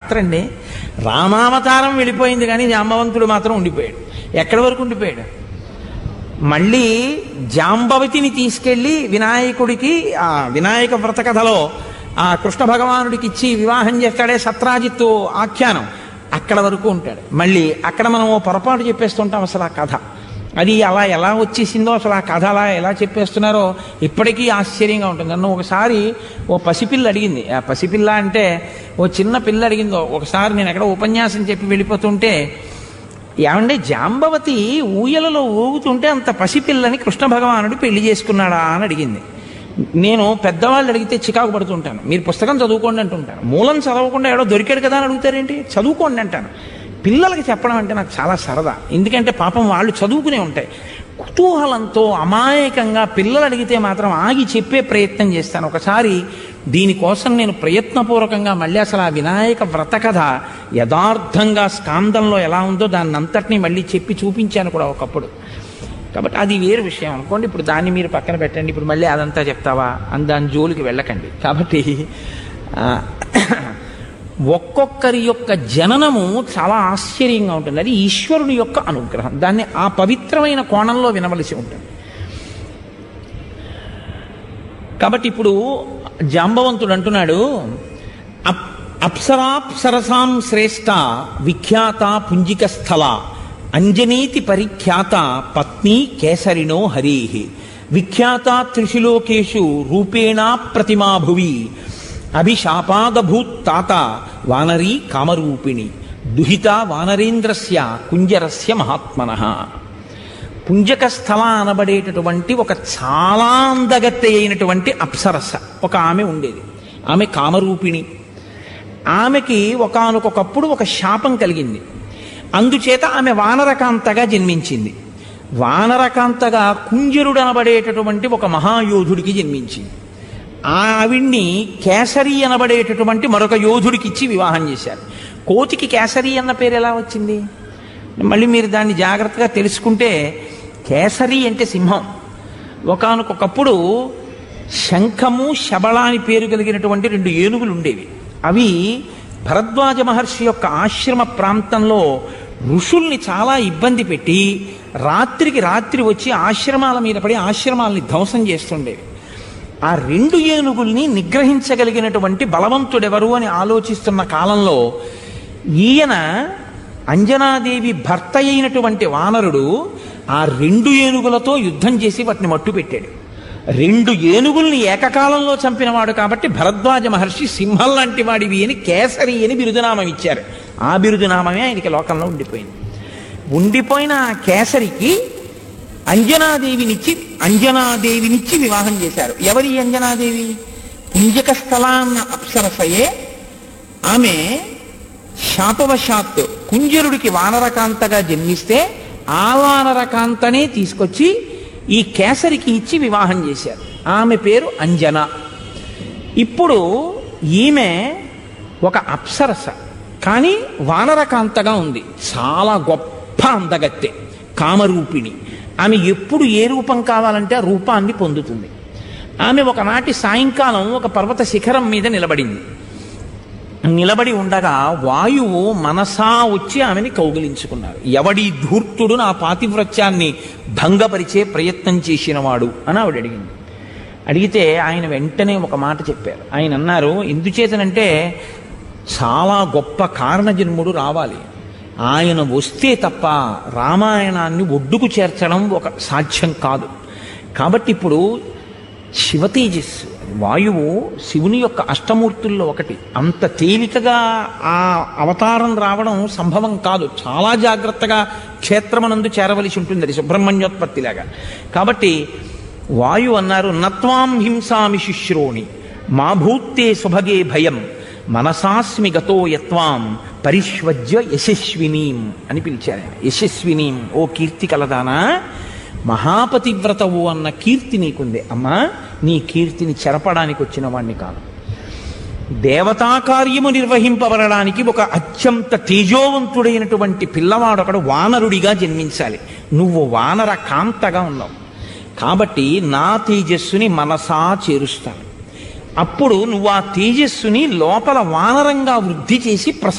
పాత్ర అండి రామావతారం వెళ్ళిపోయింది కానీ జాంబవంతుడు మాత్రం ఉండిపోయాడు ఎక్కడి వరకు ఉండిపోయాడు మళ్ళీ జాంబవతిని తీసుకెళ్లి వినాయకుడికి ఆ వినాయక వ్రత కథలో ఆ కృష్ణ భగవానుడికి ఇచ్చి వివాహం చేస్తాడే సత్రాజిత్తు ఆఖ్యానం అక్కడ వరకు ఉంటాడు మళ్ళీ అక్కడ మనం ఓ పొరపాటు చెప్పేస్తుంటాం అసలు ఆ కథ అది అలా ఎలా వచ్చేసిందో అసలు ఆ కథ అలా ఎలా చెప్పేస్తున్నారో ఇప్పటికీ ఆశ్చర్యంగా ఉంటుంది నన్ను ఒకసారి ఓ పసిపిల్ల అడిగింది ఆ పసిపిల్ల అంటే ఓ చిన్న పిల్ల అడిగింది ఒకసారి నేను ఎక్కడ ఉపన్యాసం చెప్పి వెళ్ళిపోతుంటే ఏమంటే జాంబవతి ఊయలలో ఊగుతుంటే అంత పసిపిల్లని కృష్ణ భగవానుడు పెళ్లి చేసుకున్నాడా అని అడిగింది నేను పెద్దవాళ్ళు అడిగితే చికాకు పడుతుంటాను మీరు పుస్తకం చదువుకోండి అంటుంటాను మూలం చదవకుండా ఏడో దొరికాడు కదా అని అడుగుతారేంటి చదువుకోండి అంటాను పిల్లలకి చెప్పడం అంటే నాకు చాలా సరదా ఎందుకంటే పాపం వాళ్ళు చదువుకునే ఉంటాయి కుతూహలంతో అమాయకంగా పిల్లలు అడిగితే మాత్రం ఆగి చెప్పే ప్రయత్నం చేస్తాను ఒకసారి దీనికోసం నేను ప్రయత్నపూర్వకంగా మళ్ళీ అసలు ఆ వినాయక వ్రత కథ యథార్థంగా స్కాందంలో ఎలా ఉందో దాన్ని అంతటినీ మళ్ళీ చెప్పి చూపించాను కూడా ఒకప్పుడు కాబట్టి అది వేరు విషయం అనుకోండి ఇప్పుడు దాన్ని మీరు పక్కన పెట్టండి ఇప్పుడు మళ్ళీ అదంతా చెప్తావా అని దాని జోలికి వెళ్ళకండి కాబట్టి ఆ, ఒక్కొక్కరి యొక్క జననము చాలా ఆశ్చర్యంగా ఉంటుంది అది ఈశ్వరుని యొక్క అనుగ్రహం దాన్ని ఆ పవిత్రమైన కోణంలో వినవలసి ఉంటుంది కాబట్టి ఇప్పుడు జాంబవంతుడు అంటున్నాడు అప్ అప్సరాప్సరసాం శ్రేష్ట విఖ్యాత పుంజిక స్థల అంజనీతి పరిఖ్యాత పత్ని కేసరిణో హరి విఖ్యాత త్రిశిలోకేషు రూపేణా ప్రతిమా భువి అభిశాపాదభూత్ తాత వానరీ కామరూపిణి దుహిత వానరేంద్రస్య కుంజరస్య మహాత్మనః పుంజక స్థల అనబడేటటువంటి ఒక చాలా అందగత్తె అయినటువంటి అప్సరస ఒక ఆమె ఉండేది ఆమె కామరూపిణి ఆమెకి ఒకానొకప్పుడు ఒక శాపం కలిగింది అందుచేత ఆమె వానరకాంతగా జన్మించింది వానరకాంతగా కుంజరుడు అనబడేటటువంటి ఒక మహాయోధుడికి జన్మించింది ఆవిడ్ని కేసరి అనబడేటటువంటి మరొక యోధుడికి ఇచ్చి వివాహం చేశారు కోతికి కేసరి అన్న పేరు ఎలా వచ్చింది మళ్ళీ మీరు దాన్ని జాగ్రత్తగా తెలుసుకుంటే కేసరి అంటే సింహం ఒకానొకప్పుడు శంఖము శబళ అని పేరు కలిగినటువంటి రెండు ఏనుగులు ఉండేవి అవి భరద్వాజ మహర్షి యొక్క ఆశ్రమ ప్రాంతంలో ఋషుల్ని చాలా ఇబ్బంది పెట్టి రాత్రికి రాత్రి వచ్చి ఆశ్రమాల మీద పడి ఆశ్రమాలని ధ్వంసం చేస్తుండేవి ఆ రెండు ఏనుగుల్ని నిగ్రహించగలిగినటువంటి బలవంతుడెవరు అని ఆలోచిస్తున్న కాలంలో ఈయన అంజనాదేవి భర్త అయినటువంటి వానరుడు ఆ రెండు ఏనుగులతో యుద్ధం చేసి వాటిని మట్టు పెట్టాడు రెండు ఏనుగుల్ని ఏకకాలంలో చంపినవాడు కాబట్టి భరద్వాజ మహర్షి సింహం లాంటి వాడివి అని కేసరి అని బిరుదునామం ఇచ్చారు ఆ బిరుదునామమే ఆయనకి లోకంలో ఉండిపోయింది ఉండిపోయిన ఆ కేసరికి అంజనాదేవినిచ్చి అంజనాదేవినిచ్చి వివాహం చేశారు ఎవరి అంజనాదేవి కుంజక స్థలాన్న అప్సరసయే ఆమె శాపవశాత్ కుంజరుడికి వానరకాంతగా జన్మిస్తే ఆ వానరకాంతనే తీసుకొచ్చి ఈ కేసరికి ఇచ్చి వివాహం చేశారు ఆమె పేరు అంజన ఇప్పుడు ఈమె ఒక అప్సరస కానీ వానరకాంతగా ఉంది చాలా గొప్ప అందగత్తె కామరూపిణి ఆమె ఎప్పుడు ఏ రూపం కావాలంటే ఆ రూపాన్ని పొందుతుంది ఆమె ఒకనాటి సాయంకాలం ఒక పర్వత శిఖరం మీద నిలబడింది నిలబడి ఉండగా వాయువు మనసా వచ్చి ఆమెని కౌగిలించుకున్నారు ఎవడి ధూర్తుడు నా పాతివ్రత్యాన్ని భంగపరిచే ప్రయత్నం చేసినవాడు అని ఆవిడ అడిగింది అడిగితే ఆయన వెంటనే ఒక మాట చెప్పారు ఆయన అన్నారు ఎందుచేతనంటే చాలా గొప్ప కారణజన్ముడు రావాలి ఆయన వస్తే తప్ప రామాయణాన్ని ఒడ్డుకు చేర్చడం ఒక సాధ్యం కాదు కాబట్టి ఇప్పుడు శివతేజస్సు వాయువు శివుని యొక్క అష్టమూర్తుల్లో ఒకటి అంత తేలికగా ఆ అవతారం రావడం సంభవం కాదు చాలా జాగ్రత్తగా క్షేత్రమనందు చేరవలసి ఉంటుంది అది సుబ్రహ్మణ్యోత్పత్తిలాగా కాబట్టి వాయు అన్నారు నత్వాం హింసామి శుశ్రోణి మా భూత్తే సుభగే భయం మనసాస్మి గతో యత్వాం పరిష్వజ్య యశస్వినీం అని పిలిచారు ఆయన యశస్వినీం ఓ కీర్తి కలదానా మహాపతివ్రతవు అన్న కీర్తి నీకుంది అమ్మా నీ కీర్తిని చెరపడానికి వచ్చిన వాణ్ణి కాదు దేవతా కార్యము నిర్వహింపబడడానికి ఒక అత్యంత తేజోవంతుడైనటువంటి పిల్లవాడు ఒకడు వానరుడిగా జన్మించాలి నువ్వు వానర కాంతగా ఉన్నావు కాబట్టి నా తేజస్సుని మనసా చేరుస్తాను అప్పుడు నువ్వు ఆ తేజస్సుని లోపల వానరంగా వృద్ధి చేసి ప్రస